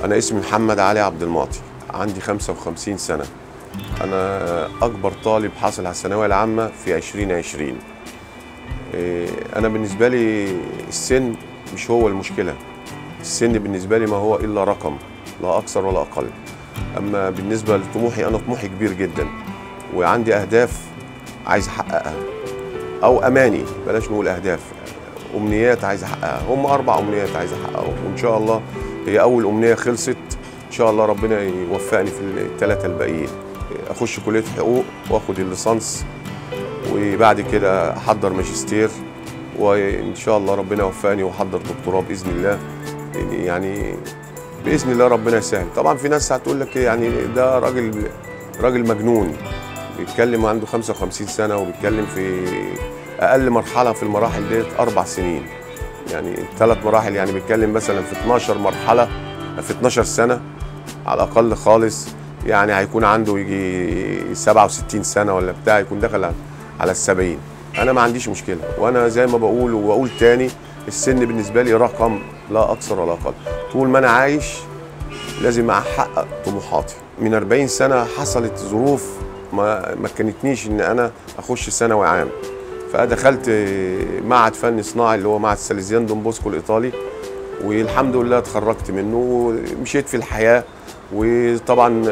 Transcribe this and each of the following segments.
أنا اسمي محمد علي عبد المعطي عندي 55 سنة أنا أكبر طالب حاصل على الثانوية العامة في 2020 إيه، أنا بالنسبة لي السن مش هو المشكلة السن بالنسبة لي ما هو إلا رقم لا أكثر ولا أقل أما بالنسبة لطموحي أنا طموحي كبير جدا وعندي أهداف عايز أحققها أو أماني بلاش نقول أهداف أمنيات عايز أحققها هم أربع أمنيات عايز أحققهم وإن شاء الله هي أول أمنية خلصت إن شاء الله ربنا يوفقني في الثلاثة الباقيين أخش كلية حقوق وآخد الليسانس وبعد كده أحضر ماجستير وإن شاء الله ربنا يوفقني وأحضر دكتوراه بإذن الله يعني باذن الله ربنا يسهل طبعا في ناس هتقول لك يعني ده راجل راجل مجنون بيتكلم عنده 55 سنه وبيتكلم في اقل مرحله في المراحل ديت اربع سنين يعني ثلاث مراحل يعني بيتكلم مثلا في 12 مرحله في 12 سنه على الاقل خالص يعني هيكون عنده يجي 67 سنه ولا بتاع يكون دخل على ال 70 انا ما عنديش مشكله وانا زي ما بقول وبقول تاني السن بالنسبه لي رقم لا اكثر ولا اقل طول ما انا عايش لازم احقق طموحاتي من 40 سنه حصلت ظروف ما مكنتنيش ان انا اخش ثانوي عام فدخلت معهد فن صناعي اللي هو معهد ساليزيان دون بوسكو الايطالي والحمد لله اتخرجت منه ومشيت في الحياه وطبعا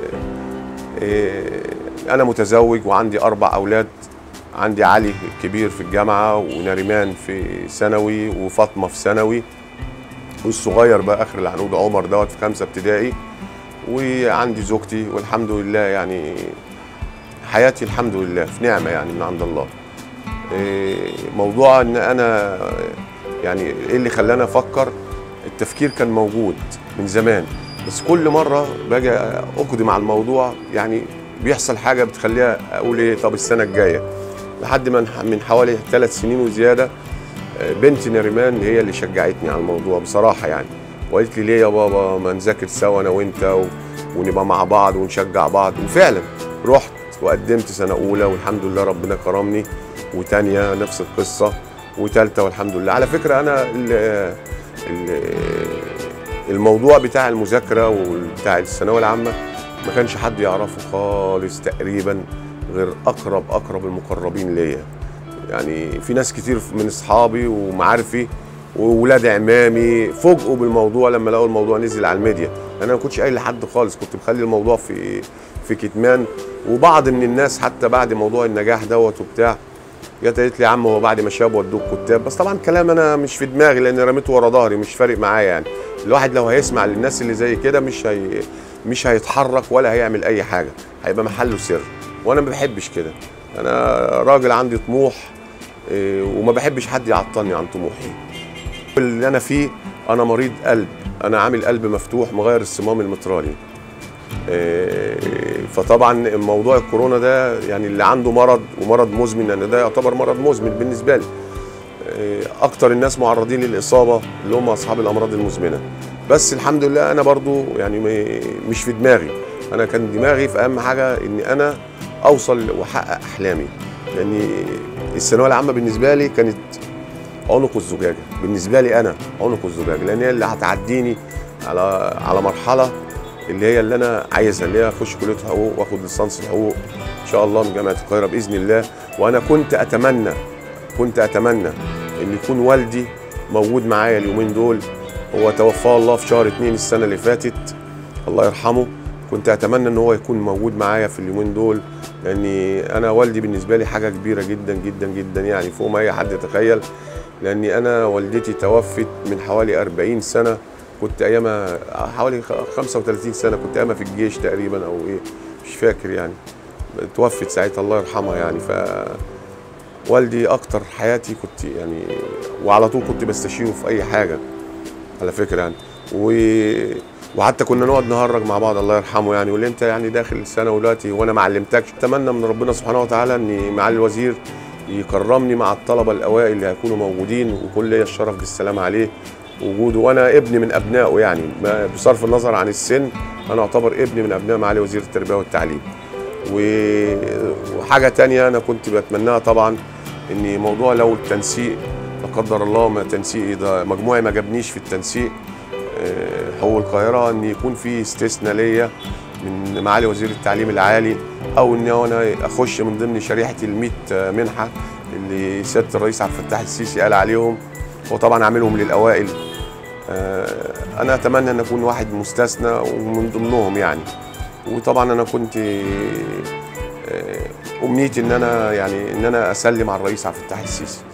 انا متزوج وعندي اربع اولاد عندي علي كبير في الجامعه ونريمان في ثانوي وفاطمه في ثانوي والصغير بقى اخر العنود عمر دوت في خمسه ابتدائي وعندي زوجتي والحمد لله يعني حياتي الحمد لله في نعمه يعني من عند الله موضوع ان انا يعني ايه اللي خلاني افكر التفكير كان موجود من زمان بس كل مره باجي اقدم على الموضوع يعني بيحصل حاجه بتخليها اقول ايه طب السنه الجايه لحد ما من حوالي ثلاث سنين وزياده بنتي نريمان هي اللي شجعتني على الموضوع بصراحه يعني وقالت لي ليه يا بابا ما نذاكر سوا انا وانت و... ونبقى مع بعض ونشجع بعض وفعلا رحت وقدمت سنه اولى والحمد لله ربنا كرمني وتانية نفس القصه وتالتة والحمد لله على فكره انا ال... ال... الموضوع بتاع المذاكره وبتاع الثانويه العامه ما كانش حد يعرفه خالص تقريبا غير اقرب اقرب المقربين ليا يعني في ناس كتير من اصحابي ومعارفي وولاد عمامي فوجئوا بالموضوع لما لقوا الموضوع نزل على الميديا انا ما كنتش قايل لحد خالص كنت مخلي الموضوع في في كتمان وبعض من الناس حتى بعد موضوع النجاح دوت وبتاع جت قالت لي يا عم هو بعد ما شاب ودوك كتاب بس طبعا كلام انا مش في دماغي لان رميته ورا ظهري مش فارق معايا يعني الواحد لو هيسمع للناس اللي زي كده مش هي مش هيتحرك ولا هيعمل اي حاجه هيبقى محله سر وانا ما بحبش كده انا راجل عندي طموح وما بحبش حد يعطلني عن طموحي اللي انا فيه انا مريض قلب انا عامل قلب مفتوح مغير الصمام المترالي فطبعا موضوع الكورونا ده يعني اللي عنده مرض ومرض مزمن لان ده يعتبر مرض مزمن بالنسبه لي اكتر الناس معرضين للاصابه اللي هم اصحاب الامراض المزمنه بس الحمد لله انا برضو يعني مش في دماغي انا كان دماغي في اهم حاجه ان انا اوصل واحقق احلامي لان الثانويه العامه بالنسبه لي كانت عنق الزجاجه بالنسبه لي انا عنق الزجاجه لان هي اللي هتعديني على على مرحله اللي هي اللي انا عايزها اللي هي اخش كليه حقوق واخد ليسانس الحقوق ان شاء الله من جامعه القاهره باذن الله وانا كنت اتمنى كنت اتمنى ان يكون والدي موجود معايا اليومين دول هو توفاه الله في شهر اتنين السنه اللي فاتت الله يرحمه كنت اتمنى ان هو يكون موجود معايا في اليومين دول لاني انا والدي بالنسبه لي حاجه كبيره جدا جدا جدا يعني فوق ما اي حد يتخيل لاني انا والدتي توفت من حوالي 40 سنه كنت ايامها حوالي 35 سنه كنت ايامها في الجيش تقريبا او ايه مش فاكر يعني توفت ساعتها الله يرحمها يعني ف والدي اكتر حياتي كنت يعني وعلى طول كنت بستشيره في اي حاجه على فكره يعني و وحتى كنا نقعد نهرج مع بعض الله يرحمه يعني يقول لي انت يعني داخل السنه دلوقتي وانا ما علمتكش اتمنى من ربنا سبحانه وتعالى ان معالي الوزير يكرمني مع الطلبه الاوائل اللي هيكونوا موجودين وكل ليا الشرف بالسلام عليه وجوده وانا ابني من ابنائه يعني بصرف النظر عن السن انا اعتبر ابني من ابناء معالي وزير التربيه والتعليم وحاجه تانية انا كنت بتمناها طبعا ان موضوع لو التنسيق لا قدر الله ما تنسيقي ده مجموعي ما جابنيش في التنسيق آه، حقوق القاهره ان يكون في استثناء ليا من معالي وزير التعليم العالي او ان انا اخش من ضمن شريحه ال 100 منحه اللي سياده الرئيس عبد الفتاح السيسي قال عليهم وطبعا اعملهم للاوائل آه، انا اتمنى ان اكون واحد مستثنى ومن ضمنهم يعني وطبعا انا كنت آه، امنيتي ان انا يعني ان انا اسلم على الرئيس عبد الفتاح السيسي